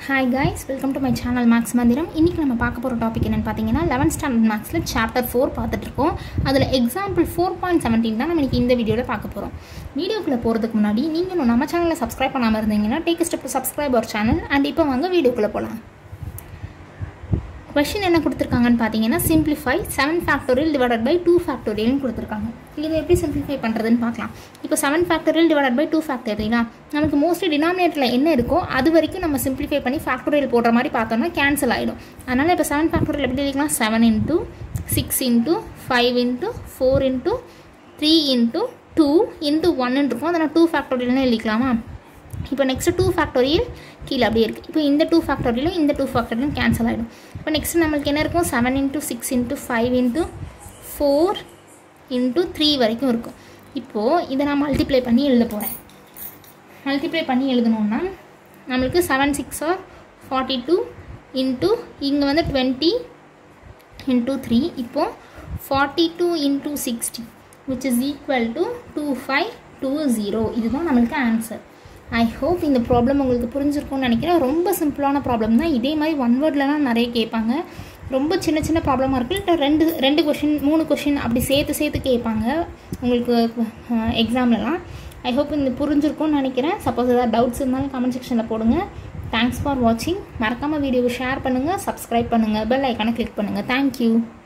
hi guys welcome to my channel maths மந்திரம் இன்றைக்கி நம்ம பார்க்க போகிற டாபிக் என்னென்னு பார்த்தீங்கன்னா லெவன்த் ஸ்டாண்டர்ட் மேக்ஸில் சாப்டர் ஃபோர் பார்த்துட்ருக்கோம் அதில் எக்ஸாம்பிள் ஃபோர் பாயிண்ட் செவன்டீன் தான் நம்ம இன்றைக்கி இந்த வீடியோவில் பார்க்க போகிறோம் வீடியோக்குள்ளே போகிறதுக்கு முன்னாடி நீங்கள் நம்ம சேனலை சப்ஸ்கிரைப் பண்ணாமல் இருந்தீங்கன்னா take step subscribe our channel and இப்போ வாங்க வீடியோக்குள்ளே போகலாம் கொஷின் என்ன கொடுத்துருக்காங்கன்னு பார்த்தீங்கன்னா simplify seven factorial divided by two ஃபேக்டோரியல்னு கொடுத்துருக்காங்க இதை எப்படி சிம்பிளிஃபை பண்ணுறதுன்னு பார்க்கலாம் இப்போ seven factorial divided by two ஃபேக்டோரியலா நமக்கு மோஸ்ட்லி டினாமினேட்டரில் என்ன இருக்கோ அது வரைக்கும் நம்ம சிம்பிளிஃபை பண்ணி ஃபேக்டோரியல் போடுற மாதிரி பார்த்தோம்னா கேன்சல் ஆகிடும் அதனால் இப்போ செவன் ஃபேக்டோரியல் எப்படி எழுதிக்கலாம் seven into six into five into four into three into two into ஒன்னு இருக்கும் அதை நான் டூ ஃபேக்டோரியல்னு எழுதிக்கலாமா இப்போ நெக்ஸ்ட்டு டூ ஃபேக்டோரியல் கீழே அப்படியே இருக்குது இப்போ இந்த டூ ஃபேக்டோரியலும் இந்த டூ ஃபேக்டோரியலும் கேன்சல் ஆகிடும் இப்போ நெக்ஸ்ட் நம்மளுக்கு என்ன இருக்கும் seven into six into five into four into three வரைக்கும் இருக்கும் இப்போது இதை நான் மல்டிப்ளை பண்ணி எழுத போகிறேன் மல்டிப்ளை பண்ணி எழுதணுன்னா நம்மளுக்கு seven six are forty two into இங்கே வந்து டுவெண்ட்டி இன்ட்டு த்ரீ இப்போது forty two into sixty which is equal to two five two zero இதுதான் நம்மளுக்கு ஆன்சர் ஐ ஹோப் இந்த ப்ராப்ளம் உங்களுக்கு புரிஞ்சிருக்கும்னு நினைக்கிறேன் ரொம்ப சிம்பிளான ப்ராப்ளம் தான் இதே மாதிரி ஒன் வேர்ட்லலாம் நிறைய கேட்பாங்க ரொம்ப சின்ன சின்ன ப்ராப்ளமாக இருக்குது இல்லை ரெண்டு ரெண்டு கொஷின் மூணு கொஷின் அப்படி சேர்த்து சேர்த்து கேட்பாங்க உங்களுக்கு எக்ஸாம்லலாம் ஐ ஹோப் இந்த புரிஞ்சிருக்கும்னு நினைக்கிறேன் சப்போஸ் ஏதாவது டவுட்ஸ் இருந்தாலும் கமெண்ட் செக்ஷனில் போடுங்க தேங்க்ஸ் ஃபார் வாட்சிங் மறக்காமல் வீடியோவை ஷேர் பண்ணுங்கள் சப்ஸ்கிரைப் பண்ணுங்கள் பெல் ஐக்கானை கிளிக் பண்ணுங்கள் தேங்க்யூ